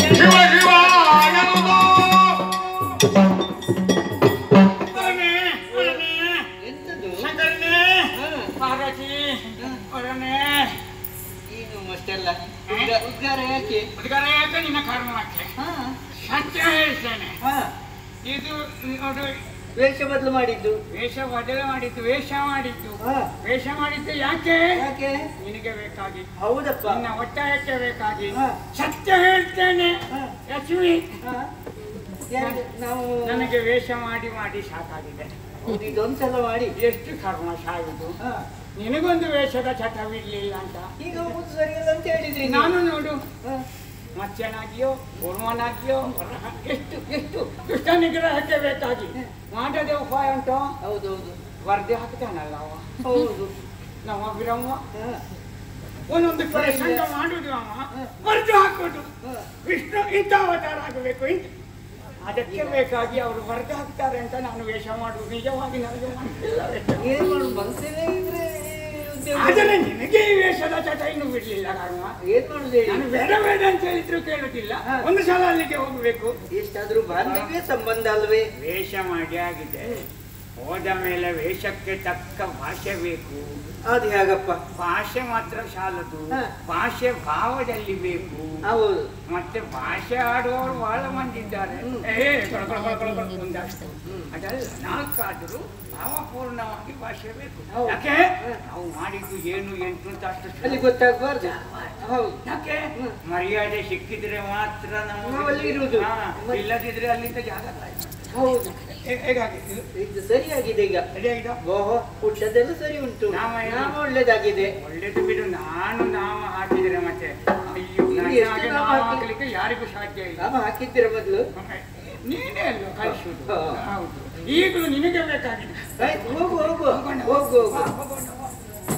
ಶಿವ ಶಿವ ಎನ್ನುವುದು ಒಡನೆ, ಒಡನೆ, ಎಂತದು ಶಂಕರನೇ, ಹಾ. ಪಾರ್ವತಿ ಹಾ. ಒಡನೆ ಏನು ಅಷ್ಟೆಲ್ಲ ಉದ್ಗ- ಉದ್ಗಾರ ಯಾಕೆ ಉದ್ಗಾರ ಯಾಕೆ ನಿನ್ನ ಕಾರಣಕ್ಕೆ ಹಾ ಸತ್ಯ ಹೇಳ್ತೇನೆ ಹಾ ಇದು ನೋಡು ವೇಷ ಬದಲು ಮಾಡಿದ್ದು ವೇಷ ಬದಲು ಮಾಡಿದ್ದು ವೇಷ ಮಾಡಿದ್ದು ಹಾ ವೇಷ ಮಾಡಿದ್ದು ಯಾಕೆ ಯಾಕೆ ನಿನಗೆ ಬೇಕಾಗಿ ಹೌದಪ್ಪ ನಿನ್ನ ಒತ್ತಾಯಕ್ಕೆ ಬೇಕಾಗಿ ಹಾ. ಸತ್ಯ ಹೇಳ್ತೇನೆ ಹಾ. ಲಕ್ಷ್ಮಿ ಹಾ. ಯಾಕೆ ನಾವು ನನಗೆ ವೇಷ ಮಾಡಿ ಮಾಡಿ ಸಾಕಾಗಿದೆ ಹೌದು, ಇದೊಂದ್ಸಲ ಮಾಡಿ ಎಷ್ಟು ಕರ್ಮ ಸಾಯುದು ಹಾ. ನಿನಗೊಂದು ವೇಷದ ಚಟವಿರ್ಲಿಲ್ಲ ಅಂತ ಈಗ ಹೋಗುದು ಸರಿಯಲ್ಲ ಅಂತ ಹೇಳಿದ್ರಿ ನೀವು. ನಾನು ನೋಡು ಹಾ. ಮತ್ಸ್ಯನಾಗಿಯೋ ಕೂರ್ಮನಾಗಿಯೋ ವರಹ ಎಷ್ಟು ಎಷ್ಟು ದುಷ್ಟ ನಿಗ್ರಹಕ್ಕೆ ಬೇಕಾಗಿ ಮಾಡದೆ ಉಪಾಯ ಉಂಟು ಹೌದೌದು ವರದಿ ಹಾಕ್ತಾನಲ್ಲ ಅವ ಹೌದು ನಮ್ಮ ಬ್ರಹ್ಮ ಹಾ. ಒಂದೊಂದು ಕಡೆ ಸಂಘ ಮಾಡುದು ಅವ ವರದಿ ಹಾಕೋದು ಹಾ. ವಿಷ್ಣು ಇಂಥ ಅವತಾರ ಆಗಬೇಕು ಇಂಥ ಅದಕ್ಕೆ ಬೇಕಾಗಿ ಅವರು ವರದಿ ಹಾಕ್ತಾರೆ ಅಂತ ನಾನು ವೇಷ ಮಾಡುವುದು ನಿಜವಾಗಿ ನನಗೆ ಮನಸ್ಸಿಲ್ಲ ವೇಷ. ಏನ್ ಮಾಡುದು ಮನಸ್ಸಲ್ಲೇ ಇದ್ರೆ ಉದ್ಯೋಗ ಆದರೆ ನಿನಗೆ ಈ ವೇಷದ ಚಟ ಇನ್ನು ಬಿಡ್ಲಿಲ್ಲ ಕಾರಣ ಏನ್ ಮಾಡುದು ಹೇಳಿ ನಾನು ಬೇಡ ಬೇಡ ಅಂತ ಹೇಳಿದ್ರು ಕೇಳುತ್ತಿಲ್ಲ ಹಾ. ಒಂದು ಸಲ ಅಲ್ಲಿಗೆ ಹೋಗ್ಬೇಕು ಎಷ್ಟಾದ್ರೂ ಬಾಂಧವ್ಯ ಸಂಬಂಧ ಅಲ್ವೇ ವೇಷ ಮಾಡಿ ಆಗಿದೆ ಹೋದ ಮೇಲೆ ವೇಷಕ್ಕೆ ತಕ್ಕ ಭಾಷೆ ಬೇಕು ಅದು ಹೇಗಪ್ಪ ಭಾಷೆ ಮಾತ್ರ ಸಾಲದು ಹಾ. ಭಾಷೆ ಭಾವದಲ್ಲಿ ಬೇಕು ಹೌದು ಮತ್ತೆ ಭಾಷೆ ಆಡುವವರು ಬಹಳ ಮಂದಿ ಇದ್ದಾರೆ ಹ್ಮ್. ಏ ಕೊಳ ಕೊಳ ಕೊಳ ಕೊಳ ಕೊಳ ಒಂದಷ್ಟು ಅದಲ್ಲ ನಾಲ್ಕಾದರೂ ಭಾವಪೂರ್ಣವಾಗಿ ಭಾಷೆ ಬೇಕು ಹೌದು. ಯಾಕೆ ಹಾ. ನಾವು ಮಾಡಿದ್ದು ಏನು ಎಂಟು ಅಂತ ಅಷ್ಟು ಅಲ್ಲಿ ಗೊತ್ತಾಗ್ಬಾರ್ದು ಹೌದು ಯಾಕೆ ಹ್ಮ್. ಮರ್ಯಾದೆ ಸಿಕ್ಕಿದ್ರೆ ಮಾತ್ರ ನಾವು ನಾವು ಅಲ್ಲಿ ಇರುವುದು. ಇಲ್ಲದಿದ್ರೆ ಅಲ್ಲಿಂದ ಜಾಗ ಖಾಲಿ. ಹೌದು ಹೇ- ಹೇಗಾಗಿ ಇದು ಇದು ಸರಿಯಾಗಿದೆ ಈಗ ಸರಿಯಾಗಿದಾ? ಓಹೋ ಊಟದೆಲ್ಲ ಸರಿ ಉಂಟು ನಾಮ ಏನು? ನಾಮ ಒಳ್ಳೇದಾಗಿದೆ ಒಳ್ಳೇದು ಬಿಡು ನಾನು ನಾಮ ಹಾಕಿದ್ರೆ ಮತ್ತೆ ಅಯ್ಯೋ ಇಲ್ಲಿ ನನ್ನ ಎಷ್ಟು ಹಾಗೆ ನಾಮ ನಾಮ ಹಾಕಿ- ಹಾಕ್ಲಿಕ್ಕೆ ಯಾರಿಗೂ ಸಾಧ್ಯ ಇಲ್ಲ ನಾಮ ಹಾಕಿದ್ದೀರ ಮೊದಲು ನೀನೇ ಅಲ್ವ ಕಳಿಸುದು ಹಾ. ಹೌದು ಈಗಲೂ ನಿನಗೆ ಬೇಕಾಗಿದೆ ಆಯ್ತು ಹೋಗು ಹೋಗು ಹೋಗೋಣ. ಹೋಗು ಬಾ, ಹೋಗು ಹೋಗೋಣ, ಬಾ.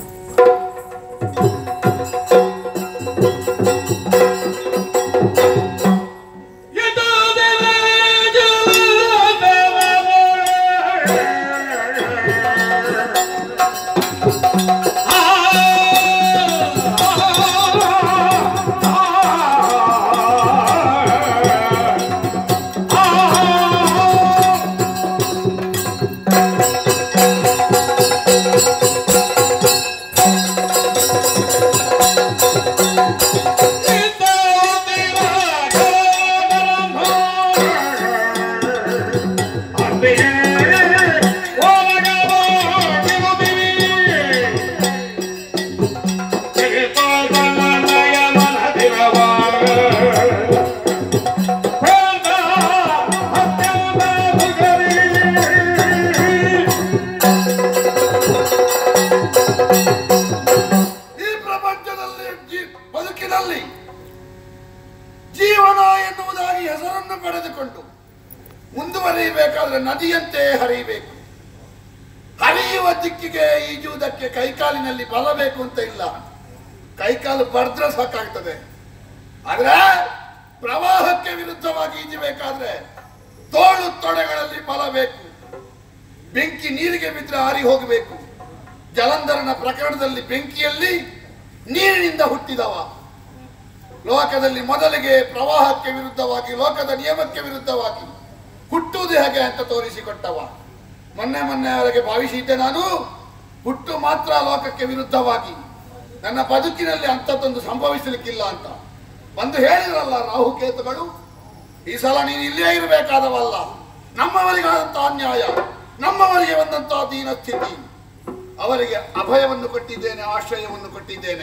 ಈ ಪ್ರಪಂಚದಲ್ಲಿ ಜೀ- ಬದುಕಿನಲ್ಲಿ ಜೀವನ ಎನ್ನುವುದಾಗಿ ಹೆಸರನ್ನು ಪಡೆದುಕೊಂಡು ಮುಂದುವರಿಯಬೇಕಾದ್ರೆ ನದಿಯಂತೆ ಹರಿಯಬೇಕು ಹರಿಯುವ ದಿಕ್ಕಿಗೆ ಈಜುವುದಕ್ಕೆ ಕೈಕಾಲಿನಲ್ಲಿ ಬಲ ಬೇಕು ಅಂತ ಇಲ್ಲ ಕೈಕಾಲು ಬಡ್ದ್ರೆ ಸಾಕಾಗ್ತದೆ ಆದ್ರೆ ಪ್ರವಾಹಕ್ಕೆ ವಿರುದ್ಧವಾಗಿ ಈಜಬೇಕಾದ್ರೆ ತೋಳು ತೊಡೆಗಳಲ್ಲಿ ಬಲ ಬೇಕು ಬೆಂಕಿ ನೀರಿಗೆ ಬಿದ್ದರೆ ಹಾರಿ ಹೋಗಬೇಕು ಜಲಂಧರನ ಪ್ರಕರಣದಲ್ಲಿ ಬೆಂಕಿಯಲ್ಲಿ ನೀರಿನಿಂದ ಹುಟ್ಟಿದವ ಲೋಕದಲ್ಲಿ ಮೊದಲಿಗೆ ಪ್ರವಾಹಕ್ಕೆ ವಿರುದ್ಧವಾಗಿ ಲೋಕದ ನಿಯಮಕ್ಕೆ ವಿರುದ್ಧವಾಗಿ ಹುಟ್ಟುವುದು ಹೇಗೆ ಅಂತ ತೋರಿಸಿಕೊಟ್ಟವ ಮೊನ್ನೆ ಮೊನ್ನೆವರೆಗೆ ಭಾವಿಸಿದ್ದೆ ನಾನು ಹುಟ್ಟು ಮಾತ್ರ ಲೋಕಕ್ಕೆ ವಿರುದ್ಧವಾಗಿ ನನ್ನ ಬದುಕಿನಲ್ಲಿ ಅಂಥದ್ದೊಂದು ಸಂಭವಿಸಲಿಕ್ಕಿಲ್ಲ ಅಂತ ಬಂದು ಹೇಳಿದ್ರಲ್ಲ ರಾಹುಕೇತುಗಳು ಈ ಸಲ ನೀನು ಇಲ್ಲೇ ಇರಬೇಕಾದವಲ್ಲ ನಮ್ಮವರಿಗಾದಂತಹ ಅನ್ಯಾಯ ನಮ್ಮವರಿಗೆ ಬಂದಂತಹ ದೀನ ಸ್ಥಿತಿ ಅವರಿಗೆ ಅಭಯವನ್ನು ಕೊಟ್ಟಿದ್ದೇನೆ ಆಶ್ರಯವನ್ನು ಕೊಟ್ಟಿದ್ದೇನೆ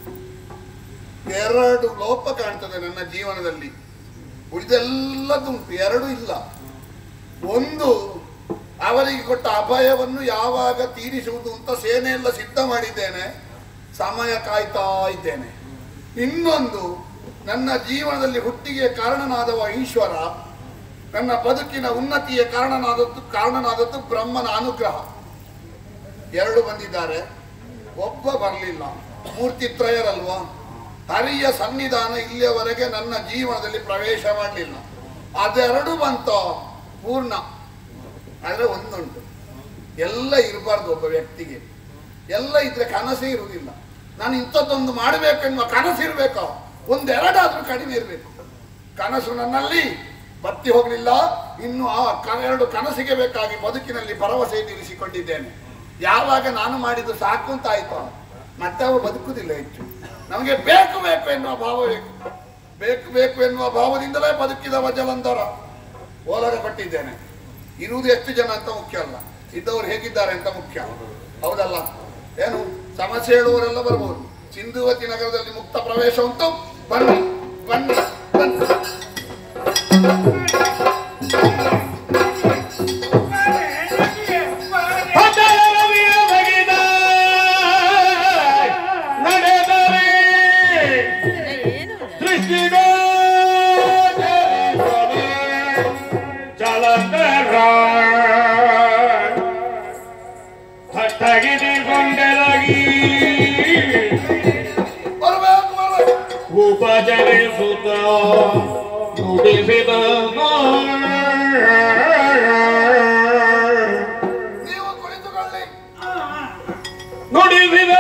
ಎರಡು ಲೋಪ ಕಾಣ್ತದೆ ನನ್ನ ಜೀವನದಲ್ಲಿ ಉಳಿದೆಲ್ಲದುಂಟು ಎರಡು ಇಲ್ಲ ಒಂದು ಅವರಿಗೆ ಕೊಟ್ಟ ಅಭಯವನ್ನು ಯಾವಾಗ ತೀರಿಸುವುದು ಅಂತ ಸೇನೆಯೆಲ್ಲ ಸಿದ್ಧ ಮಾಡಿದ್ದೇನೆ ಸಮಯ ಕಾಯ್ತಾ ಇದ್ದೇನೆ ಇನ್ನೊಂದು ನನ್ನ ಜೀವನದಲ್ಲಿ ಹುಟ್ಟಿಗೆ ಕಾರಣನಾದವ ಈಶ್ವರ ನನ್ನ ಬದುಕಿನ ಉನ್ನತಿಯ ಕಾರಣನಾದದ್ದು ಕಾರಣನಾದದ್ದು ಬ್ರಹ್ಮನ ಅನುಗ್ರಹ ಎರಡು ಬಂದಿದ್ದಾರೆ ಒಬ್ಬ ಬರಲಿಲ್ಲ ಮೂರ್ತಿ ತ್ರಯರಲ್ವಾ ಹರಿಯ ಸನ್ನಿಧಾನ ಇಲ್ಲಿಯವರೆಗೆ ನನ್ನ ಜೀವನದಲ್ಲಿ ಪ್ರವೇಶ ಮಾಡಲಿಲ್ಲ ಅದೆರಡು ಬಂತ ಪೂರ್ಣ ಆದರೆ ಒಂದುಂಟು ಎಲ್ಲ ಇರಬಾರ್ದು ಒಬ್ಬ ವ್ಯಕ್ತಿಗೆ ಎಲ್ಲ ಇದ್ರೆ ಕನಸೇ ಇರುವುದಿಲ್ಲ ನಾನು ಇಂಥದ್ದೊಂದು ಮಾಡಬೇಕೆನ್ನುವ ಕನಸು ಇರಬೇಕು ಒಂದೆರಡಾದ್ರೂ ಕಡಿಮೆ ಇರಬೇಕು ಕನಸು ನನ್ನಲ್ಲಿ ಬತ್ತಿ ಹೋಗಲಿಲ್ಲ ಇನ್ನು ಆ ಕ- ಎರಡು ಕನಸಿಗೆ ಬೇಕಾಗಿ ಬದುಕಿನಲ್ಲಿ ಭರವಸೆ ಇರಿಸಿಕೊಂಡಿದ್ದೇನೆ ಯಾವಾಗ ನಾನು ಮಾಡಿದ್ದು ಸಾಕು ಅಂತ ಆಯ್ತು ಮತ್ತೆ ಅವ ಬದುಕುವುದಿಲ್ಲ ಹೆಚ್ಚು ನಮಗೆ ಬೇಕು ಬೇಕು ಎನ್ನುವ ಭಾವ ಬೇಕು ಬೇಕು ಬೇಕು ಎನ್ನುವ ಭಾವದಿಂದಲೇ ಬದುಕಿದವ ಜಲಂಧರ ಓಲಗ ಕೊಟ್ಟಿದ್ದೇನೆ ಇರುವುದು ಎಷ್ಟು ಜನ ಅಂತ ಮುಖ್ಯ ಅಲ್ಲ ಇದ್ದವರು ಹೇಗಿದ್ದಾರೆ ಅಂತ ಮುಖ್ಯ ಹೌದಲ್ಲ ಏನು ಸಮಸ್ಯೆ ಹೇಳುವವರೆಲ್ಲ ಬರ್ಬೋದು ಸಿಂಧುವತಿ ನಗರದಲ್ಲಿ ಮುಕ್ತ ಪ್ರವೇಶ ಉಂಟು ಬನ್ನಿ ಬನ್ನಿ ಬನ್ನಿ ಪದವಿಯ ಬಗೆದ ನಡೆದರೆ ದೃಷ್ಟಿಗೋಚರಿಸದೆ ಜಲಂಧರ ಹಟ್ಟಗಿದಿಗೊಂಡೆರಗಿ ಬರ್ಬೇಕು ಬರ್ಬೇಕು ಉಪಚರಿಸುತ್ತ ನುಡಿಸಿದ ನೀವು ಕುಳಿತುಕೊಳ್ಳಿ ನುಡಿಸಿದ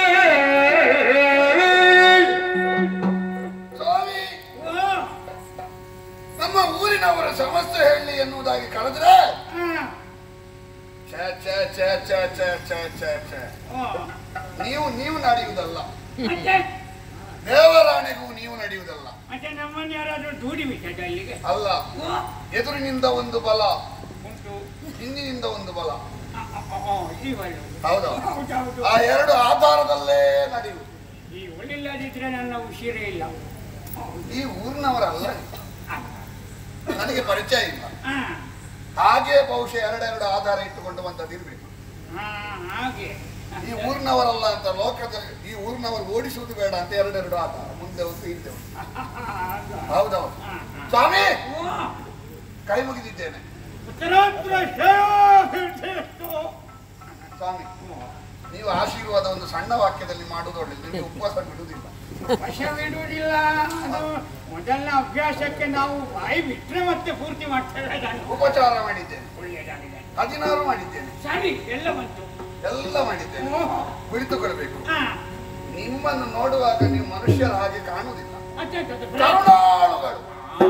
ಸ್ವಾಮಿ ನಮ್ಮ ಊರಿನವರ ಸಮಸ್ಯೆ ಹೇಳಿ ಎನ್ನುವುದಾಗಿ ಕಳೆದ್ರೆ ಛೇ ಛೇ ಛೇ ಛೇ ಛೇ ಛೇ ಛೇ ಛೇ ನೀವು ನೀವು ನಡೆಯುವುದಲ್ಲ ಮತ್ತೆ ದೇವರಾಣಿಗೂ ನೀವು ನಡೆಯುವುದಲ್ಲ ಮತ್ತೆ ನಮ್ಮನ್ನು ಯಾರಾದ್ರೂ ದೂಡಿ ಬಿಟ್ಟದ ಇಲ್ಲಿಗೆ ಅಲ್ಲ ಎದುರಿನಿಂದ ಒಂದು ಬಲ ಉಂಟು ಹಿಂದಿನಿಂದ ಒಂದು ಬಲ ಆ, ಆ, ಆ, ಆ, ಈ ಒಳ್ಳೆ ಹೌದು ಹೌದೌದು ಆ ಎರಡು ಆಧಾರದಲ್ಲೇ ನಡೆಯುವುದು ಈ ಒಳ್ಳಿಲ್ಲದಿದ್ರೆ ನನ್ನ ಉಸಿರೇ ಇಲ್ಲ ಈ ಊರಿನವರಲ್ಲ ನನಗೆ ಪರಿಚಯ ಇಲ್ಲ ಆ, ಹಾಗೆ ಬಹುಶಃ ಎರಡೆರಡು ಆಧಾರ ಇಟ್ಟುಕೊಂಡು ಬಂದದ್ದು ಇರ್ಬೇಕು ಆ, ಹಾಗೆ ಈ ಊರಿನವರಲ್ಲ ಅಂತ ಲೋಕದ ಈ ಊರಿನವರು ಓಡಿಸುವುದು ಬೇಡ ಅಂತ ಎರಡೆರಡು ಆಧಾರ ಮುಂದೆ ಒಂದು ಹಿಂದೆ ಒಂದು ಹೌದೌದು ಆ, ಆ. ಸ್ವಾಮಿ ಓ, ಕೈ ಮುಗಿದಿದ್ದೇನೆ ಉತ್ತರಾಂಧ್ರ ಶ್ರೇಷ್ಠ. ಸ್ವಾಮಿ ನೀವು ಆಶೀರ್ವಾದ ಒಂದು ಸಣ್ಣ ವಾಕ್ಯದಲ್ಲಿ ಮಾಡುವುದು ಒಳ್ಳೆಯದು ನಿಮಗೆ ಉಪವಾಸ ಬಿಡುವುದಿಲ್ಲ ವಶವಿಡುವುದಿಲ್ಲ ಅದು ಮೊದಲನ ಅಭ್ಯಾಸಕ್ಕೆ ನಾವು ಬಾಯಿ ಬಿಟ್ರೆ ಮತ್ತೆ ಪೂರ್ತಿ ಮಾಡ್ತೇವೆ ಅದನ್ನು. ಉಪಚಾರ ಮಾಡಿದ್ದೇನೆ ಒಳ್ಳೆಯದಾಗಿದೆ ಹದಿನಾರು ಮಾಡಿದ್ದೇನೆ ಸರಿ ಎಲ್ಲ ಬಂತು ಎಲ್ಲ ಮಾಡಿದ್ದೇನೆ ಓಹೋ. ಕುಳಿತುಕೊಳ್ಬೇಕು ಆ, ನಿಮ್ಮನ್ನು ನೋಡುವಾಗ ನೀವು ಮನುಷ್ಯರ ಹಾಗೆ ಕಾಣುವುದಿಲ್ಲ ಮತ್ತೆ ಅದು ಬ್ರೇಕ್. ಕರುಣಾಳುಗಳು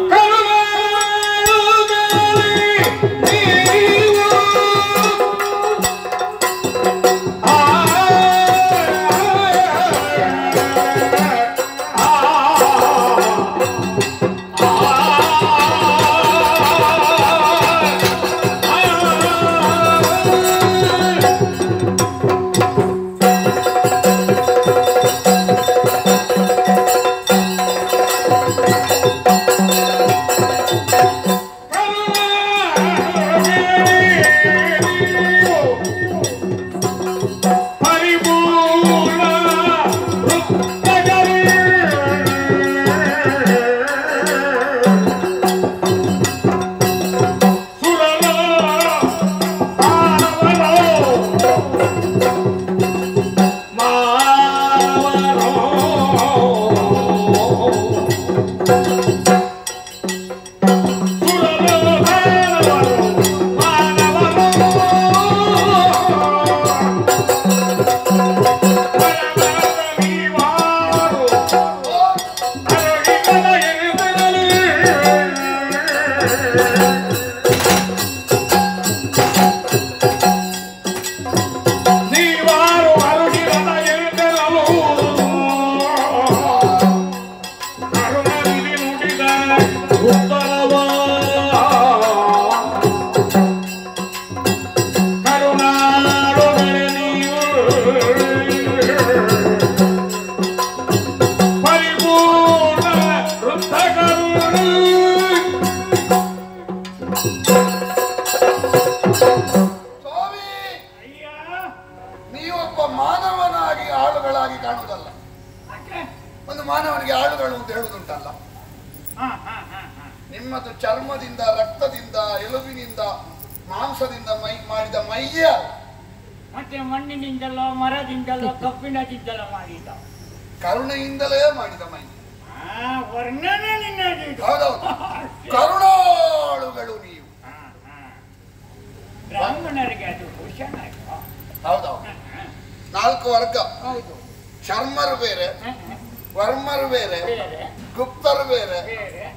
ಪರಿಪೂರ್ಣ ನೀವಾರು ಅರುಗಿರದ ಎರುಗಲು ಕರುಣಲ್ಲಿ ನುಡಿದ ಉತ್ತರವ ಕರುಣಾಳುಗಳೇ ನೀವು ಪರಿಪೂರ್ಣ ವೃದ್ಧ ಕರುಣೆ ಸ್ವಾಮಿ ಅಯ್ಯ ನೀವೊಬ್ಬ ಮಾನವನಾಗಿ ಆಳುಗಳಾಗಿ ಕಾಣುವುದಲ್ಲ ಮತ್ತೆ? ಒಂದು ಮಾನವನಿಗೆ ಆಳುಗಳು ಅಂತ ಹೇಳುವುದುಂಟಲ್ಲ ಹಾ, ಹಾ, ಹಾ, ಹಾ. ನಿಮ್ಮದು ಚರ್ಮದಿಂದ ರಕ್ತದಿಂದ ಎಲುಬಿನಿಂದ ಮಾಂಸದಿಂದ ಮೈ ಮಾಡಿದ ಮೈಯೇ ಅಲ್ಲ. ಮತ್ತೆ ಮಣ್ಣಿನಿಂದಲೋ ಮರದಿಂದಲೋ ಕಬ್ಬಿಣದಿಂದಲೋ ಮಾಡಿದ ಕರುಣೆಯಿಂದಲೇ ಮಾಡಿದ ಮೈ ಆ, ವರ್ಣನೆ ನಿನ್ನದು ಇದು. ಹೌದೌದು ಕರುಣಾಳುಗಳು ನೀವು ಹಾ, ಹಾ. ಬ್ರಾಹ್ಮಣರಿಗೆ ಅದು ಭೂಷಣ ಇದು. ಹೌದೌದು ಹಾ, ಹಾ. ನಾಲ್ಕು ವರ್ಗ ಹೌದು ಚರ್ಮರು ಬೇರೆ ಹಾ, ಹಾ. ವರ್ಮರು ಬೇರೆ ಬೇರೆ ಗುಪ್ತರು ಬೇರೆ ಬೇರೆ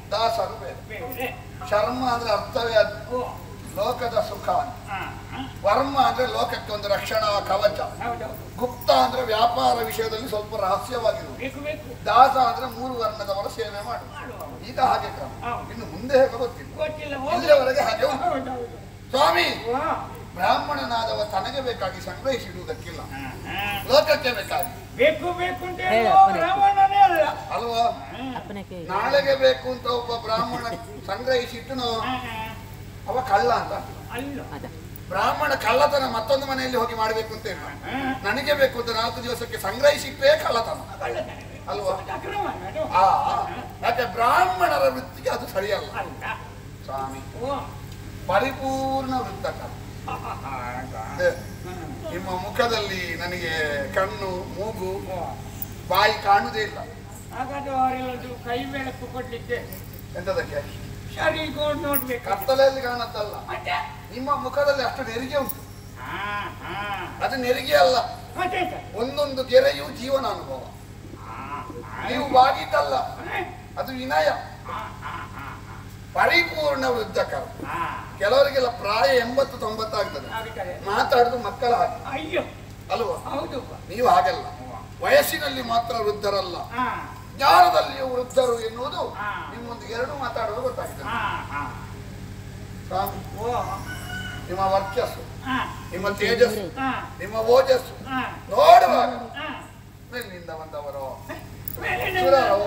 ದಾಸರು ಬೇರೆ ಬೇರೆ ಶರ್ಮ ಅಂದ್ರೆ ಅರ್ಥವೇ ಅದು ಓ ಲೋಕದ ಸುಖ ಅಂತ. ಹಾ ಹಾ. ವರ್ಮ ಅಂದ್ರೆ ಲೋಕಕ್ಕೆ ಒಂದು ರಕ್ಷಣಾ ಕವಚ ಹೌದೌದು ಗುಪ್ತ ಅಂದ್ರೆ ವ್ಯಾಪಾರ ವಿಷಯದಲ್ಲಿ ಸ್ವಲ್ಪ ರಹಸ್ಯವಾಗಿರುವುದು ಬೇಕು ಬೇಕು ದಾಸ ಅಂದ್ರೆ ಮೂರು ವರ್ಣದವರ ಸೇವೆ ಮಾಡು ಮಾಡುವ ಈಗ ಹಾಗೆ ಕ್ರಮ ಹೌದು. ಇನ್ನು ಮುಂದೆ ಹೇಗೆ ಗೊತ್ತಿಲ್ಲ ಗೊತ್ತಿಲ್ಲ ಹೋಗು. ಇಲ್ಲಿಯವರೆಗೆ ಹಾಗೆ ಉಂಟು. ಹೌದೌದು ಸ್ವಾಮಿ ವಾ ಬ್ರಾಹ್ಮಣನಾದವ ತನಗೆ ಬೇಕಾಗಿ ಸಂಗ್ರಹಿಸಿಡುವುದಕ್ಕಿಲ್ಲ ಹಾ, ಹಾ. ಲೋಕಕ್ಕೆ ಬೇಕಾಗಿ ಬೇಕು ಬೇಕು ಅಂತ ಹೇಳು, ಹೇಳುವ ಅಪ್ಪನೇ. ಬ್ರಾಹ್ಮಣನೇ ಅಲ್ಲ ಅಲ್ವಾ ಅಪ್ಪನೇ ಕೇಳಿ ನಾಳೆಗೆ ಬೇಕು ಅಂತ ಒಬ್ಬ ಬ್ರಾಹ್ಮಣ ಸಂಗ್ರಹಿಸಿಟ್ಟನು ಹಾ, ಹಾ. ಅವ ಕಳ್ಳ ಅಂತ ಅಲ್ಲ ಅದ ಬ್ರಾಹ್ಮಣ ಕಳ್ಳತನ ಮತ್ತೊಂದು ಮನೆಯಲ್ಲಿ ಹೋಗಿ ಮಾಡಬೇಕು ಅಂತ ಇಲ್ಲ ಹಾ. ನನಗೆ ಬೇಕು ಅಂತ ನಾಲ್ಕು ದಿವಸಕ್ಕೆ ಸಂಗ್ರಹಿಸಿಟ್ಟೇ ಕಳ್ಳತನ ಕಳ್ಳತನ. ಅಲ್ವಾ? ಅದು ಅಕ್ರಮ ಅದು. ಆ ಯಾಕೆ ಬ್ರಾಹ್ಮಣರ ವೃತ್ತಿಗೆ ಅದು ಸರಿಯಲ್ಲ ಅಲ್ಲ ಸ್ವಾಮಿ ಓ ಪರಿಪೂರ್ಣ ವೃತ್ತಕ ಹಾ, ಹಾ, ಹಾ. ಅದೇ, ಹ್ಮ್. ನಿಮ್ಮ ಮುಖದಲ್ಲಿ ನನಗೆ ಕಣ್ಣು ಮೂಗು ಓ. ಬಾಯಿ ಕಾಣುವುದೇ ಇಲ್ಲ ಹಾಗಾದ್ರೆ ಅವರೆಲ್ಲದು ಕೈ ಬೆಳಕು ಕೊಡ್ಲಿಕ್ಕೆ ಎಂತದಕ್ಕೆ ಸರಿ ಗೋಡ್ ನೋಡ್ಬೇಕು ಕತ್ತಲೆಯಲ್ಲಿ ಕಾಣತ್ತಲ್ಲ ಮತ್ತೆ ನಿಮ್ಮ ಮುಖದಲ್ಲಿ ಅಷ್ಟು ನೆರಿಗೆ ಉಂಟು ಹಾ ಹಾ ಅದು ನೆರಿಗೆ ಅಲ್ಲ ಮತ್ತೆ ಸರ್ ಒಂದೊಂದು ಗೆರೆಯು ಜೀವನ ಅನುಭವ ಹಾ, ಹಾ. ನೀವು ಬಾಗಿದ್ದಲ್ಲ ಹಾ, ಅದು ವಿನಯ ಹಾ, ಹಾ, ಹಾ, ಪರಿಪೂರ್ಣ ವೃದ್ಧಕರ ಹಾ. ಕೆಲವರಿಗೆಲ್ಲ ಪ್ರಾಯ ಎಂಬತ್ತು ತೊಂಬತ್ತಾಗ್ತದೆ ಆಗುತ್ತದೆ. ಮಾತಾಡುದು ಮಕ್ಕಳ ಹಾಗೆ ಅಯ್ಯೋ ಅಲ್ವಾ ಹೌದು ನೀವು ಹಾಗಲ್ಲ ವಯಸ್ಸಿನಲ್ಲಿ ಮಾತ್ರ ವೃದ್ಧರಲ್ಲ ಹಾ ಜ್ಞಾನದಲ್ಲಿಯೂ ವೃದ್ಧರು ಎನ್ನುವುದು ಹಾ. ನಿಮ್ಮೊಂದಿಗೆ ಎರಡು ಮಾತಾಡುವಾಗ ಗೊತ್ತಾಗ್ತದೆ ಹಾ ಹಾ ಸ್ವಾಮಿ, ಓ ನಿಮ್ಮ ವರ್ಚಸ್ಸು ಹಾ ನಿಮ್ಮ ತೇಜಸ್ಸು ಹಾ ನಿಮ್ಮ ಓಜಸ್ಸು ಹಾ ನೋಡುವಾಗ ಹಾ ಮೇಲಿನಿಂದ ಬಂದವರು ಮೇಲೆ ಶೂರರು.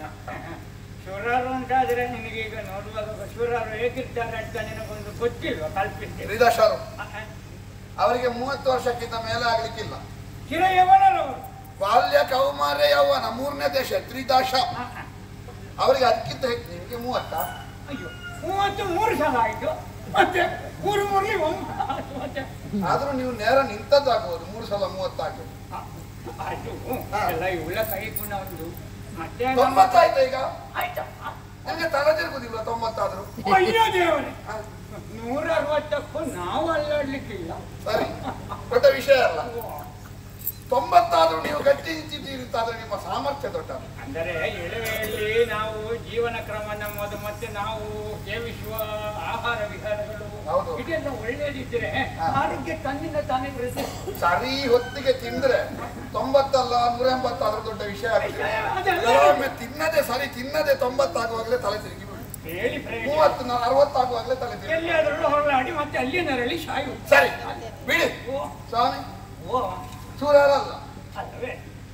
ಶೂರರು ಅಂತಾದ್ರೆ ನಿನಗೆ ಈಗ ನೋಡುವಾಗ ಶೂರರು ಹೇಗಿರ್ತಾರೆ ಅಂತ ನಿನಗೊಂದು ಗೊತ್ತಿಲ್ವ ಕಲ್ಪಿಸ್ತೇವೆ ತ್ರಿದಶರು ಅವರಿಗೆ ಮೂವತ್ತು ವರ್ಷಕ್ಕಿಂತ ಮೇಲೆ ಆಗ್ಲಿಕ್ಕಿಲ್ಲ ಚಿರ ಯವನರವರು ಬಾಲ್ಯ ಕೌಮಾರ್ಯ ಯೌವನ ಮೂರನೇ ದೇಶ ತ್ರಿದಶ ಹಾ, ಹಾ. ಅವರಿಗೆ ಅದಕ್ಕಿಂತ ಹೆಚ್ಚು ನಿಮಗೆ ಮೂವತ್ತ ಅಯ್ಯೋ ಮೂವತ್ತು ಮೂರು ಸಲ ಆಯ್ತು ಮತ್ತೆ ಮೂರು ಮೂರ್ಲಿ ಒಂಬತ್ತು ಮತ್ತೆ ಆದ್ರೂ ನೀವು ನೇರ ನಿಂತದ್ದಾಗ್ಬೋದು ಮೂರು ಸಲ ಮೂವತ್ತಾಗ್ಬೋದು ಆ, ಆಯ್ತು ಹಾ. ಎಲ್ಲ ಇವಳ ಕೈ ಗುಣ ಒಂದು ಮತ್ತೆ ನಮ್ಮ- ತೊಂಬತ್ತಾಯ್ತು ಈಗ ಆಯ್ತು ಆ, ನಿಮಗೆ ತಲೆ ತಿರುಗುದಿಲ್ಲ ತೊಂಬತ್ತಾದ್ರು ಅಯ್ಯೋ ದೇವರೇ ಹಾ, ನೂರ ಅರವತ್ತಕ್ಕೂ ನಾವು ಅಲ್ಲಾಡ್ಲಿಕ್ಕಿಲ್ಲ ಸರಿ ದೊಡ್ಡ ವಿಷಯ ಅಲ್ಲ ಓ, ತೊಂಬತ್ತಾದ್ರೂ ನೀವು ಗಟ್ಟಿ ನಿಂತಿದ್ದೀರಿ ಅಂತಾದ್ರೆ ನಿಮ್ಮ ಸಾಮರ್ಥ್ಯ ದೊಡ್ಡ ಅಂದರೆ ಎಳೆಯಲ್ಲಿ ನಾವು ಜೀವನ ಕ್ರಮ ನಮ್ಮದು ಮತ್ತೆ ನಾವು ಸೇವಿಸುವ ಆಹಾರ ವಿಹಾರಗಳು ಹೌದು. ಇದೆಲ್ಲ ಒಳ್ಳೇದಿದ್ರೆ ಹಾ. ಆರೋಗ್ಯ ತನ್ನಿಂದ ತಾನೇ ಬರುತ್ತೆ ಸರಿ ಹೊತ್ತಿಗೆ ತಿಂದ್ರೆ ತೊಂಬತ್ತಲ್ಲ ನೂರ ಎಂಬತ್ತಾದ್ರೂ ದೊಡ್ಡ ವಿಷಯ ಆಗುತ್ತೆ ಅದಲ್ಲ. ಕೆಲವೊಮ್ಮೆ ತಿನ್ನದೆ ಸರಿ ತಿನ್ನದೆ ತೊಂಬತ್ತಾಗುವಾಗಲೇ ತಲೆ ತಿರುಗಿ ಬಿಡುತ್ತೆ ಹೇಳಿ ಪ್ರಯೋಜನ. ಮೂವತ್ತು ನ- ಅರವತ್ತಾಗುವಾಗಲೇ ತಲೆ ತಿರುಗಿ ಎಲ್ಲಿಯಾದರೂ ಹೊರಲಾಡಿ ಮತ್ತೆ ಅಲ್ಲಿಯೇ ನರಳಿ ಸಾಯು ಸರಿ ಬಿಡಿ ಓ ಸ್ವಾಮಿ ಓ ಸೂರ್ಯರಲ್ಲ ಅಲ್ಲವೇ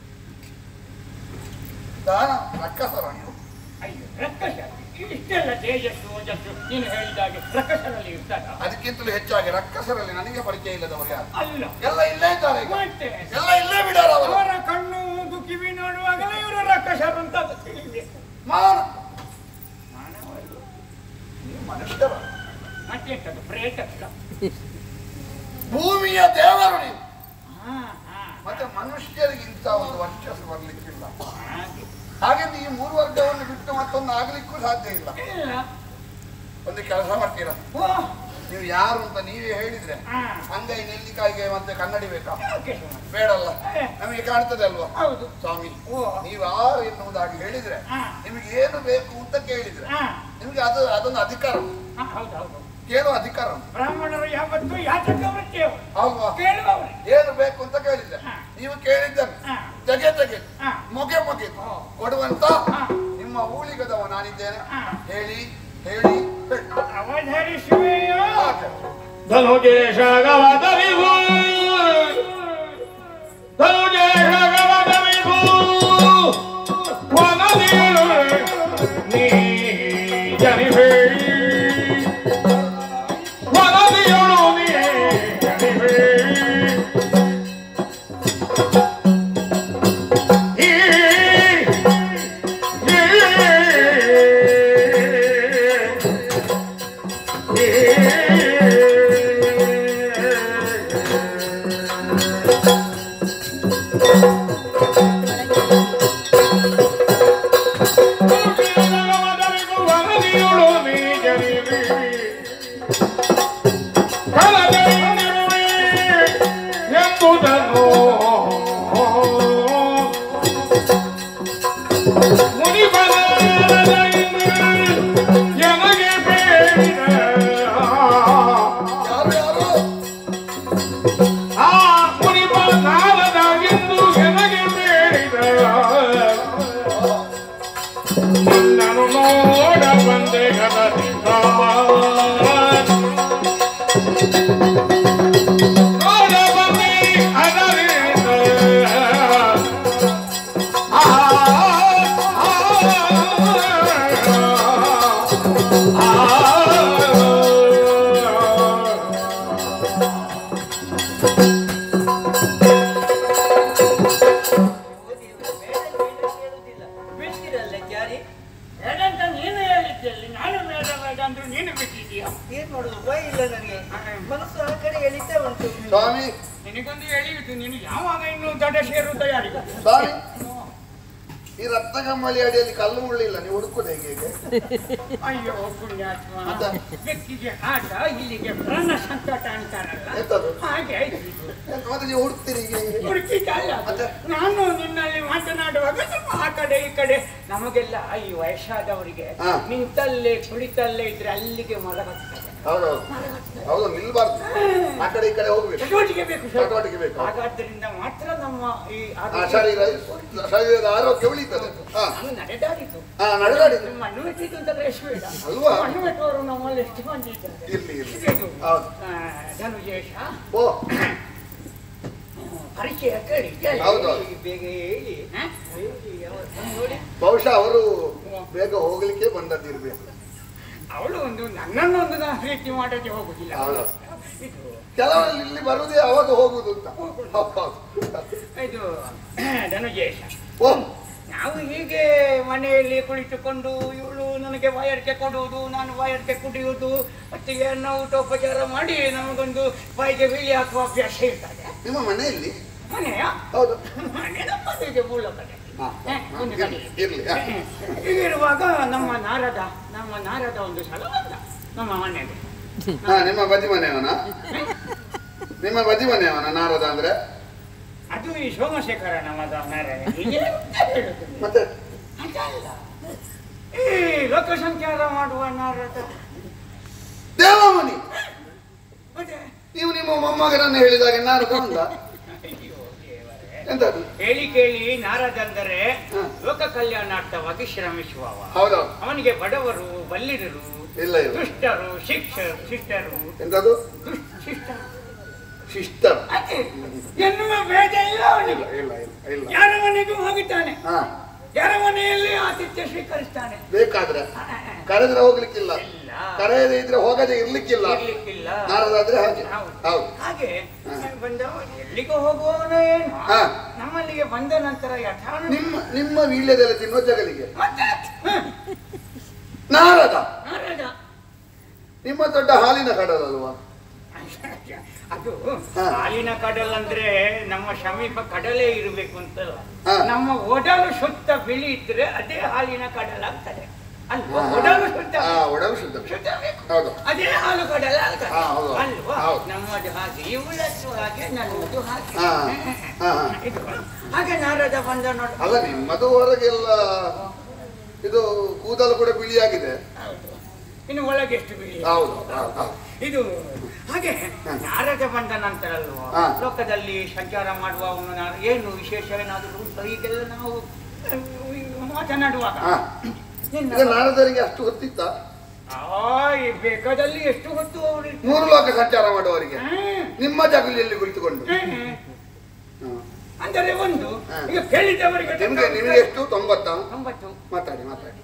ದಾನ ರಕ್ಕಸರ ನೀವು ಅಯ್ಯೋ ರಕ್ಕಸ ಇಷ್ಟೆಲ್ಲ ತೇಜಸ್ಸು ಓಜಸ್ಸು ನೀನು ಹೇಳಿದಾಗೆ ರಕ್ಕಸರಲ್ಲಿ ಇರ್ತಾರ ಅದಕ್ಕಿಂತಲೂ ಹೆಚ್ಚಾಗಿ ರಕ್ಕಸರಲ್ಲಿ ನನಗೆ ಪರಿಚಯ ಇಲ್ಲದವರು ಯಾರು ಅಲ್ಲ ಎಲ್ಲ ಇಲ್ಲೇ ಇದ್ದಾರೆ ಈಗ. ಮತ್ತೆ ಎಲ್ಲ ಇಲ್ಲೇ ಬಿಡಾರ ಅವರು ಅವರ ಕಣ್ಣು ಮೂಗು ಕಿವಿ ನೋಡುವಾಗಲೇ ಇವರು ರಕ್ಕಸರು ಅಂತ ಅದು ತಿಳಿಬೇಕು ಮಾನ ಮಾನವರು ನೀವು ಮನುಷ್ಯರ ಮತ್ತೆಂತದ್ದು ಪ್ರೇತ ಭೂಮಿಯ ದೇವರು ನೀವು ಹಾ ಹಾ ಮತ್ತೆ ಮನುಷ್ಯರಿಗಿಂತ ಒಂದು ವರ್ಚಸ್ಸು ಬರ್ಲಿಕ್ಕಿಲ್ಲ ಹಾಗೆ ಹಾಗೆ ಈ ಮೂರು ವರ್ಗವನ್ನು ಬಿಟ್ಟು ಮತ್ತೊಂದು ಆಗ್ಲಿಕ್ಕೂ ಸಾಧ್ಯ ಇಲ್ಲ ಇಲ್ಲ ಒಂದು ಕೆಲಸ ಮಾಡ್ತೀರಾ ಓ ನೀವು ಯಾರು ಅಂತ ನೀವೇ ಹೇಳಿದ್ರೆ ಹಾ ಅಂಗೈ ನೆಲ್ಲಿಕಾಯಿಗೆ ಮತ್ತೆ ಕನ್ನಡಿ ಬೇಕಾ ಯಾಕೆ ಸುಮ್ಮನೆ? ಬೇಡಲ್ಲ ನಮಗೆ ಕಾಣ್ತದೆ ಅಲ್ವಾ ಹೌದು ಸ್ವಾಮಿ ಓ ನೀವು ಯಾರು ಎನ್ನುವುದಾಗಿ ಹೇಳಿದ್ರೆ ಹಾ. ನಿಮಗೆ ಏನು ಬೇಕು ಅಂತ ಕೇಳಿದ್ರೆ ಹಾ ನಿಮಗೆ ಅದು ಅದೊಂದು ಅಧಿಕಾರ ಉಂಟು. ಹಾ, ಹೌದು ಹೌದು ಕೇಳುವ ಅಧಿಕಾರ ಉಂಟು. ಬ್ರಾಹ್ಮಣರು ಯಾವತ್ತೂ ಯಾತಕ ವೃತ್ತಿಯವರು ಅಲ್ವಾ ಕೇಳುವವರೇ ಏನು ಬೇಕು ಅಂತ ಕೇಳಿದ್ರೆ ಹಾ. ನೀವು ಕೇಳಿದ್ದನ್ನು ಹಾ. ತೆಗೆ ತೆಗೆ ಹಾ. ಮೊಗೆ ಮೊಗೆ ಹಾ. ಕೊಡುವಂತ ಹಾ. ನಿಮ್ಮ ಊಳಿಗದವ ನಾನಿದ್ದೇನೆ ಹಾ. ಹೇಳಿ ಹೇಳಿ ಹೇಳಿ. ಅವಧರಿಸುವೆಯೋ ಹಾಗೆ. ಧನುಜೇಶಗವದರಿದು ಧನುಜೇಶಗವದರಿದು ವನದಿಯಳು ನೀ ಜನಿಹೇ ವನದಿಯಳು ನೀ ಜನಿಹೇ ಈ ಈ ವರದಿಯುಳು ನೀ ನೋಡ ಬಂದೆ ಗದ ರಾಮ ನೋಡ ಬಂದೆ ಅದರಿಂದ ಬಿಡ್ತೀರಲ್ಲ ಜಾರಿ ಬೇಡ ಅಂತ ನೀನು ಹೇಳಿದ್ದಲ್ಲಿ ನಾನು ಬೇಡ ಬೇಡ ಅಂದ್ರು ನೀನು ಬಿಟ್ಟಿದ್ದೀಯ ಏನ್ ಮಾಡುದು ಭಯ ಇಲ್ಲ ನನಗೆ ಮನಸ್ಸು ಆ ಕಡೆ ಎಳಿತಾ ಉಂಟು ಸ್ವಾಮಿ ನಿನಗೊಂದು ಹೇಳಿದ್ದು ನೀನು ಯಾವಾಗ ಇನ್ನು ದೊಡ್ಡ ಸೇರುತ್ತ ಯಾರಿಗೆ ಸ್ವಾಮಿ ಈ ರತ್ನಗಂಬಳಿ ಅಡಿಯಲ್ಲಿ ಕಲ್ಲು ಮುಳ್ಳಿಲ್ಲ ನೀವು ಹುಡುಕುದು ಹೇಗೆ ಹೇಗೆ ಅಯ್ಯೋ ಪುಣ್ಯಾತ್ಮ ಅದ. ಬೆಕ್ಕಿಗೆ ಆಟ ಇಲ್ಲಿಗೆ ಪ್ರಾಣ ಸಂಕಟ ಅಂತಾರಲ್ಲ ಎಂತದು? ಹಾಗೆ ಆಯ್ತು ಇದು. ಎಂತ ಮತ್ತೆ ನೀವು ಹುಡುಕ್ತೀರಿ ಹೀಗೆ ಹೀಗೆ? ಹುಡುಕಿದ್ದಲ್ಲ ಅದು. ಮತ್ತೆ? ನಾನು ನಿನ್ನಲ್ಲಿ ಮಾತನಾಡುವಾಗ ಸ್ವಲ್ಪ ಆ ಕಡೆ ಈ ಕಡೆ ನಮಗೆಲ್ಲ ಈ ವಯಸ್ಸಾದವರಿಗೆ ಹಾ. ನಿಂತಲ್ಲೇ ಕುಳಿತಲ್ಲೇ ಇದ್ರೆ ಅಲ್ಲಿಗೆ ಮರ ಹತ್ತದ ಹೌದೌದು ಹೌದು ನಿಲ್ಬಾರ್ದು ಆ ಕಡೆ ಈ ಕಡೆ ಹೋಗ್ಬೇಕು ಚಟುವಟಿಕೆ ಬೇಕು ಸ್ವಲ್ಪ. ಚಟುವಟಿಕೆ ಬೇಕು. ಹಾಗಾದ್ದರಿಂದ ಮಾತ್ರ ನಮ್ಮ ಈ ಆ ಆರೋಗ್ಯ- ಶರೀರ ಶರೀರದ ಆರೋಗ್ಯ ಉಳಿತದೆ ಹಾ ನಾನು ನಡೆದಾಡಿತು ಹಾ ನಡೆದಾಡಿದ್ದು ಮಣ್ಣು ಮೆಟ್ಟಿದ್ದು ಅಂತಂದ್ರೆ ಎಷ್ಟು ಬೇಡ ಅಲ್ವಾ? ಮಣ್ಣು ಮೆಟ್ಟುವವರು ನಮ್ಮಲ್ಲಿ ಎಷ್ಟು ಮಂದಿ ಇದ್ದಾರೆ ಇರ್ಲಿ ಇರ್ಲಿ ಇದು, ಹೌದು ಆ, ಧನುಜೇಶ ಓ ಪರಿಚಯ ಕೇಳಿ ಕೇಳಿ. ಹೌದು. ಹೇಳಿ, ಬೇಗ ಹೇಳಿ ಹ? ಹೇಳಿ, ಅವರು ಬಂದು ನೋಡಿ ಬಹುಶಃ ಅವರು ಬೇಗ ಹೋಗ್ಲಿಕ್ಕೆ ಬಂದದ್ದಿರ್ಬೇಕು ಅವಳು ಒಂದು ನನ್ನನ್ನು ಒಂದು ನಾ ಪ್ರೀತಿ ಮಾಡೋಕೆ ಹೋಗುದಿಲ್ಲ ಹೌದು. ಇದು ಕೆಲವರಲ್ಲಿ ಇಲ್ಲಿ ಬರುದೇ ಅವಾಗ ಹೋಗುದು ಅಂತ ಹೋಗುದು. ಹೌದು. ಇದು ಧನುಜೇಶ ಓ ನಾವು ಹೀಗೆ ಮನೆಯಲ್ಲಿ ಕುಳಿತುಕೊಂಡು ಇವಳು ನನಗೆ ವಯರ್ಕೆ ಕೊಡುವುದು ನಾನು ವಯರ್ಕೆ ಕುಡಿಯುವುದು ಮತ್ತೆ ಅನ್ನ ಊಟೋಪಚಾರ ಮಾಡಿ ನಮಗೊಂದು ಬಾಯಿಗೆ ಬೀಳಿ ಹಾಕುವ ಅಭ್ಯಾಸ ಇರ್ತದೆ ನಿಮ್ಮ ಮನೆಯಲ್ಲಿ ಮನೆಯ ಹೌದು ಮನೆ ನಮ್ಮದಿಗೆ ಮೂಲ ಕಡೆ ಹಾ, ಹ, ಒಂದು ಕಡೆ. ಇರ್ಲಿ ಹಾ. ಹೀಗಿರುವಾಗ ನಮ್ಮ ನಾರದ ನಮ್ಮ ನಾರದ ಒಂದು ಸಲ ಬಂದ ನಮ್ಮ ಮನೆಗೆ ಹಾ ನಿಮ್ಮ ಬದಿ ಮನೆಯವನ ನಿಮ್ಮ ಬದಿ ಮನೆಯವನ ನಾರದ ಅಂದ್ರೆ ಅದು ಈ ಸೋಮಶೇಖರ ನಮ್ಮದ ನಾರದ ಹೀಗೆ ಅಂತ ಹೇಳುದು. ಮತ್ತೆ ಅದಲ್ಲ ಈ ಲೋಕಸಂಚಾರ ಮಾಡುವ ನಾರದ ದೇವಮಣಿ ಮತ್ತೆ ನೀವು ನಿಮ್ಮ ಮೊಮ್ಮಗನನ್ನು ಹೇಳಿದಾಗ ನಾನು ಬಂದ ಅಯ್ಯೋ ದೇವರೇ. ಎಂತದು ಹೇಳಿ ಕೇಳಿ ನಾರದ ಅಂದರೆ ಹ. ಲೋಕ ಕಲ್ಯಾಣಾರ್ಥವಾಗಿ ಶ್ರಮಿಸುವವ ಹೌದೌದು ಅವನಿಗೆ ಬಡವರು ಬಲ್ಲಿರರು ಇಲ್ಲ ಇಲ್ಲ ದುಷ್ಟರು ಶಿಕ್ಷರು ಶಿಷ್ಟರು ಎಂತದು ದುಷ್ಟ ಶಿಷ್ಟರು ಶಿಷ್ಟ ಅದೇ ಎನ್ನುವ ಭೇದ ಇಲ್ಲ ಅವನಿಗೆ ಇಲ್ಲ ಇಲ್ಲ ಇಲ್ಲ ಯಾರ ಮನೆಗೂ ಹೋಗುತ್ತಾನೆ ಹಾ ಯಾರ ಮನೆಯಲ್ಲಿ ಆತಿಥ್ಯ ಸ್ವೀಕರಿಸ್ತಾನೆ ಬೇಕಾದ್ರೆ ಕರೆದ್ರೆ ಹೋಗ್ಲಿಕ್ಕಿಲ್ಲ ಇಲ್ಲ. ಕರೆಯದೇ ಇದ್ರೆ ಹೋಗದೆ ಇರ್ಲಿಕ್ಕಿಲ್ಲ ಇರ್ಲಿಕ್ಕಿಲ್ಲ ನಾರದಾದ್ರೆ ಹಾಗೆ ಹೌದು. ಹೌದು ಹಾಗೆ ಹ. ಬಂದವ ಎಲ್ಲಿಗೂ ಹೋಗುವವನು ಏನು ಹ. ನಮ್ಮಲ್ಲಿಗೆ ಬಂದ ನಂತರ ಯಥಾನು ನಿಮ್ಮ ನಿಮ್ಮ ವೀಳ್ಯದೆಲೆ ತಿನ್ನುವ ಜಗಲಿಗೆ ಮತ್ತೆ ಹ, ನಾರದ ನಾರದ ನಿಮ್ಮ ದೊಡ್ಡ ಹಾಲಿನ ಕಡಲಲ್ವಾ ಅದು ಹ. ಹಾಲಿನ ಕಡಲ್ ಅಂದ್ರೆ ನಮ್ಮ ಸಮೀಪ ಕಡಲೇ ಇರಬೇಕು ಅಂತಲ್ಲ ಹ. ನಮ್ಮ ಒಡಲು ಸುತ್ತ ಬಿಳಿ ಇದ್ರೆ ಅದೇ ಹಾಲಿನ ಕಡಲ್ ಆಗ್ತದೆ ಅಲ್ವಾ ಒಡಲು ಸುತ್ತ ಹಾ ಒಡಲು ಶುದ್ಧ ಶುದ್ಧ ಬೇಕು. ಹೌದು ಅದೇ ಹಾಲು ಕಡಲ ಆಗ್ತದೆ ಹಾ, ಹೌದು. ಅಲ್ವಾ ಹೌದು. ನಮ್ಮದು ಹಾಗೆ ಇವಳದ್ದು ಹಾಗೆ ನನ್ನದು ಹಾಗೆ ಹಾ. ಹಾ, ಹಾ. ಇದು ಹಾಗೆ ನಾರದ ಬಂದ ನೋಡ ಅಲ್ಲ ನಿಮ್ಮದು ಹೊರಗೆಲ್ಲ ಇದು ಕೂದಲು ಕೂಡ ಬಿಳಿಯಾಗಿದೆ ಹೌದು. ಇನ್ನು ಒಳಗೆ ಎಷ್ಟು ಬಿಳಿ ಹೌದು ಹೌದು, ಹೌದು. ಇದು ಹಾಗೆ ನಾರದ ಬಂದ ನಂತರ ಅಲ್ವಾ ಹಾ. ಲೋಕದಲ್ಲಿ ಸಂಚಾರ ಮಾಡುವವನು ನಾನು ಏನು ವಿಶೇಷ ಏನಾದರೂ ಉಂಟು ಹೀಗೆಲ್ಲ ನಾವು ಅಹ್, ಮಾತನಾಡುವಾಗ ಹಾ. ನಿನ್ನ- ಈಗ ನಾರದರಿಗೆ ಅಷ್ಟು ಗೊತ್ತಿತ್ತ ಆ, ಈ ಬೇಕಾದಲ್ಲಿ ಎಷ್ಟು ಹೊತ್ತು ಅವರು ಮೂರು ಲೋಕ ಸಂಚಾರ ಮಾಡುವವರಿಗೆ ಹ್ಮ್. ನಿಮ್ಮ ಜಗಲಿಯಲ್ಲಿ ಕುಳಿತುಕೊಂಡು ಹ್ಮ್. ಹಾ. ಅಂದರೆ ಒಂದು ಹಾ. ಈಗ ಕೇಳಿದವರಿಗೆ ನಿಮ್ಗೆ ನಿಮಗೆ ಎಷ್ಟು ತೊಂಬತ್ತ ತೊಂಬತ್ತು ಮಾತಾಡಿ ಮಾತಾಡಿ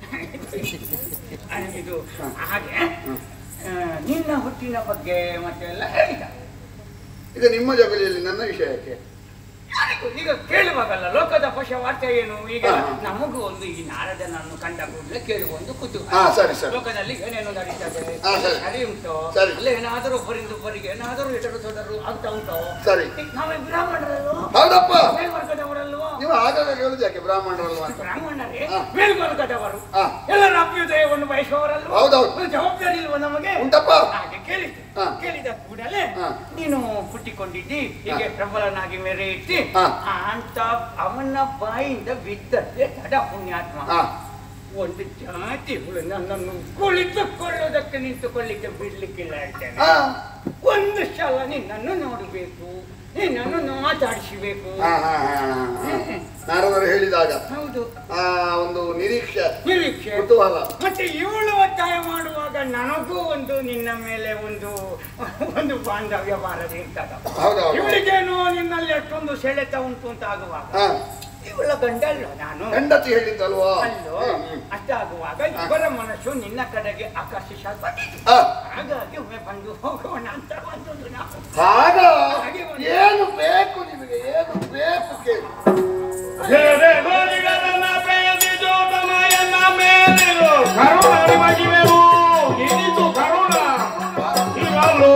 ಅಹ್, ಇದು ಹಾಗೆ ಆ, ನಿನ್ನ ಹುಟ್ಟಿನ ಬಗ್ಗೆ ಮತ್ತೆ ಎಲ್ಲ ಹೇಳಿದ ಈಗ ನಿಮ್ಮ ಜಗಲಿಯಲ್ಲಿ ನನ್ನ ವಿಷಯಕ್ಕೆ ಯಾರಿಗೂ ಈಗ ಕೇಳುವಾಗಲ್ಲ ಲೋಕದ ಪಶ ವಾರ್ತೆ ಏನು ಈಗ ಹಾ, ಹಾ. ನಮಗೂ ಒಂದು ಈ ನಾರದನನ್ನು ಕಂಡ ಕೂಡಲೇ ಕೇಳುವ ಒಂದು ಕುತೂಹಲ ಹಾ ಸರಿ ಸರಿ ಲೋಕದಲ್ಲಿ ಏನೇನು ನಡೀತದೆ ಹಾ, ಸರಿ. ಸರಿ ಉಂಟು ಸರಿ. ಅಲ್ಲ ಏನಾದರೂ ಒಬ್ಬರಿಂದ ಒಬ್ಬರಿಗೆ ಏನಾದರೂ ಎಟರು ಸೋದರು ಆಗ್ತಾ ಉಂಟು ಸರಿ ನಾವೇ ಬ್ರಾಹ್ಮಣರಲ್ವೋ ಹೌದಪ್ಪ ಮೇಲ್ವರ್ಗದವರಲ್ವೋ ನೀವು ಆಗಾಗ ಕೇಳುದು ಯಾಕೆ ಬ್ರಾಹ್ಮಣರಲ್ವಾ ಅಂತ ಬ್ರಾಹ್ಮಣರೇ ಹಾ. ಮೇಲ್ವರ್ಗದವರು ಹಾ. ಎಲ್ಲರ ಅಭ್ಯುದಯವನ್ನು ಬಯಸುವವರಲ್ವೋ ಹೌದೌದು. ಒಂದು ಜವಾಬ್ದಾರಿ ಇಲ್ವೋ ನಮಗೆ ಉಂಟಪ್ಪ ಹಾಗೆ ಕೇಳಿದ್ದು ಹಾ. ಕೇಳಿದ ಕೂಡಲೇ ಹಾ. ನೀನು ಹುಟ್ಟಿಕೊಂಡಿದ್ದಿ ಹೀಗೆ ಪ್ರಬಲನಾಗಿ ಮೇರೆ ಇಟ್ಟಿ ಹಾ. ಅಂತ ಅವನ ಬಾಯಿಂದ ಬಿದ್ದದ್ದೇ ತಡ ಪುಣ್ಯಾತ್ಮ ಹಾ ಒಂದು ಜಾತಿ ಹುಳು ನನ್ನನ್ನು ಕುಳಿತುಕೊಳ್ಳೋದಕ್ಕೆ ನಿಂತುಕೊಳ್ಳಿಕ್ಕೆ ಬಿಡ್ಲಿಕ್ಕಿಲ್ಲ ಹೇಳ್ತೇನೆ ಹಾ ಒಂದು ಸಲ ನಿನ್ನನ್ನು ನೋಡಬೇಕು ನಿನ್ನನ್ನು ಮಾತಾಡಿಸಬೇಕು ಹಾ, ಹಾ, ಹಾ, ಹಾ. ನಾರದರು ಹೇಳಿದಾಗ ಹೌದು ಆ ಒಂದು ನಿರೀಕ್ಷೆ ನಿರೀಕ್ಷೆ ಕುತೂಹಲ ಮತ್ತೆ ಇವಳು ಒತ್ತಾಯ ಮಾಡುವಾಗ ನನಗೂ ಒಂದು ನಿನ್ನ ಮೇಲೆ ಒಂದು ಒಂದು ಬಾಂಧವ್ಯ ಬಾರದೆ ಇರ್ತದ ಹೌದಾ ಇವಳಿಗೇನೋ ನಿನ್ನಲ್ಲಿ ಅಷ್ಟೊಂದು ಸೆಳೆತ ಉಂಟು ಅಂತ ಆಗುವಾಗ ಹಾ ಇವಳ ಗಂಡ ಅಲ್ಲ ನಾನು ಹೆಂಡತಿ ಹೇಳಿದ್ದಲ್ವಾ ಅಲ್ಲೋ ಹ್ಮ್, ಹ್ಮ್. ಅಷ್ಟಾಗುವಾಗ ಇವರ ಮನಸ್ಸು ನಿನ್ನ ಕಡೆಗೆ ಆಕರ್ಷಿಸಲ್ಪಟ್ಟಿದೆ ಆ, ಹಾಗಾಗಿ ಒಮ್ಮೆ ಬಂದು ಹೋಗೋಣ ಅಂತ ಬಂದದ್ದು ನಾವು ಆಗ ಹಾಗೆ ಒಂದು- ಏನು ಬೇಕು ನಿಮಗೆ ಏನು ಬೇಕು ಕೇಳಿ ಸೇರೆ ಗೋರಿಗಳನ್ನ ಪ್ರೇಯಸಿ ಜೋಗಮಾಯನ್ನ ಮೇಲಿರು ಕರುಣ ನಿಮಗಿವೆವು ಇನಿತು ಕರುಣ ಇವಳು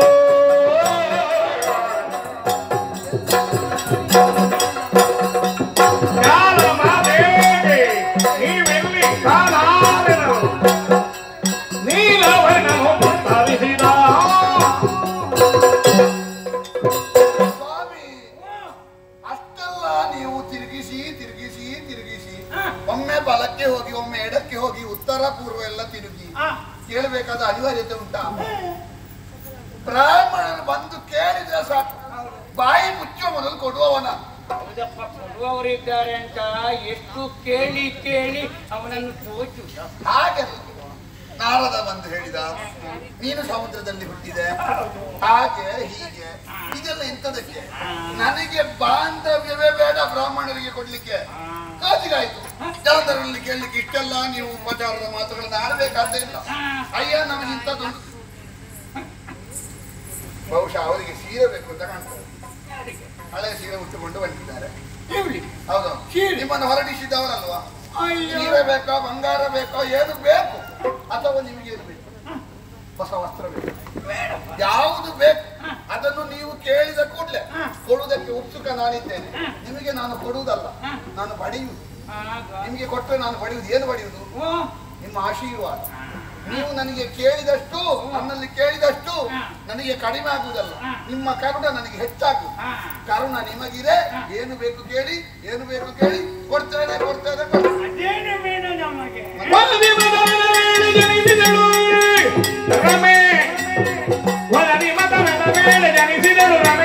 ಕಾಲ ಮಾದೇವಿ ನೀವೆಲ್ಲಿ ಕಾಲಾರೆನು ನೀಲವರ್ಣನು ಪುತ್ತರಿಸಿದ ಸ್ವಾಮಿ ಅಷ್ಟೆಲ್ಲ ನೀವು ತಿರುಗಿಸಿ ತಿರುಗಿಸಿ ತಿರುಗಿಸಿ ಹಾ. ಒಮ್ಮೆ ಬಲಕ್ಕೆ ಹೋಗಿ ಒಮ್ಮೆ ಎಡಕ್ಕೆ ಹೋಗಿ ಉತ್ತರ ಪೂರ್ವ ಎಲ್ಲ ತಿರುಗಿ ಆ, ಕೇಳಬೇಕಾದ ಅನಿವಾರ್ಯತೆ ಉಂಟಾ ಬ್ರಾಹ್ಮಣರು ಬಂದು ಕೇಳಿದ್ರೆ ಸಾಕು ಬಾಯಿ ಮುಚ್ಚೋ ಮೊದಲು ಕೊಡುವವನ ಹೌದಪ್ಪ ಕೊಡುವವರಿದ್ದಾರೆ ಅಂತ ಎಷ್ಟು ಕೇಳಿ ಕೇಳಿ ಅವನನ್ನು ತೋಚು ಹಾಗೆ ನಾರದ ಬಂದು ಹೇಳಿದ ನೀನು ಸಮುದ್ರದಲ್ಲಿ ಹುಟ್ಟಿದೆ ಹಾಗೆ ಹೀಗೆ ಇದೆಲ್ಲ ಇಂಥದಕ್ಕೆ ನನಗೆ ಬಾಂಧವ್ಯವೇ ಬೇಡ ಬ್ರಾಹ್ಮಣರಿಗೆ ಕೊಡ್ಲಿಕ್ಕೆ ಕಾಜಿಗಾಯ್ತು ಜನರಲ್ಲಿ ಕೇಳಲಿಕ್ಕೆ ಇಷ್ಟೆಲ್ಲ ನೀವು ಉಪಚಾರದ ಮಾತುಗಳನ್ನ ಆಡಬೇಕಾದ್ದೇ ಇಲ್ಲ ಅಯ್ಯ ನಮಗೆ ಇಂಥದ್ದೊಂದು ಬಹುಶಃ ಅವರಿಗೆ ಸೀರೆ ಬೇಕು ಅಂತ ಕಾಣ್ತದೆ ಹಳೆ ಸೀರೆ ಉಟ್ಟುಕೊಂಡು ಬಂದಿದ್ದಾರೆ ಇವಳಿ ಹೌದು ಸೀರೆ? ನಿಮ್ಮನ್ನು ಹೊರಡಿಸಿದವರಲ್ವಾ ಅಯ್ಯೋ ಸೀರೆ ಬೇಕೋ ಬಂಗಾರ ಬೇಕೋ ಏನು ಬೇಕು ಅಥವಾ ನಿಮಗೆ ಏನು ಬೇಕು ಹೊಸ ವಸ್ತ್ರ ಬೇಕು ಯಾವುದು ಬೇಕು ಅದನ್ನು ನೀವು ಕೇಳಿದ ಕೂಡಲೇ ಕೊಡುವುದಕ್ಕೆ ಉತ್ಸುಕ ನಾನಿದ್ದೇನೆ ನಿಮಗೆ ನಾನು ಕೊಡುವುದಲ್ಲ ನಾನು ಪಡೆಯುವುದು ಆಗ ನಿಮಗೆ ಕೊಟ್ಟರೆ ನಾನು ಪಡೆಯುವುದು ಏನು ಪಡೆಯುವುದು ಓ, ನಿಮ್ಮ ಆಶೀರ್ವಾದ ನೀವು ನನಗೆ ಕೇಳಿದಷ್ಟು ನನ್ನಲ್ಲಿ ಕೇಳಿದಷ್ಟು ನನಗೆ ಕಡಿಮೆ ಆಗುವುದಲ್ಲ ನಿಮ್ಮ ಕರುಣ ನನಗೆ ಹೆಚ್ಚಾಗುವುದು ಆ, ಕರುಣ ನಿಮಗಿದೆ ಏನು ಬೇಕು ಕೇಳಿ ಏನು ಬೇಕು ಕೇಳಿ ಕೊಡ್ತೇನೆ ಕೊಡ್ತೇನೆ ಕೊಡ್ತೇನೆ ಅದೇನು ಬೇಡ ನಮಗೆ ವದನಿ ಮದನ ವೇಳೆ ಜನಿಸಿದಳು ರಮೆ ವದನಿ ಮದನ ವೇಳೆ ಜನಿಸಿದಳು ರಮೆ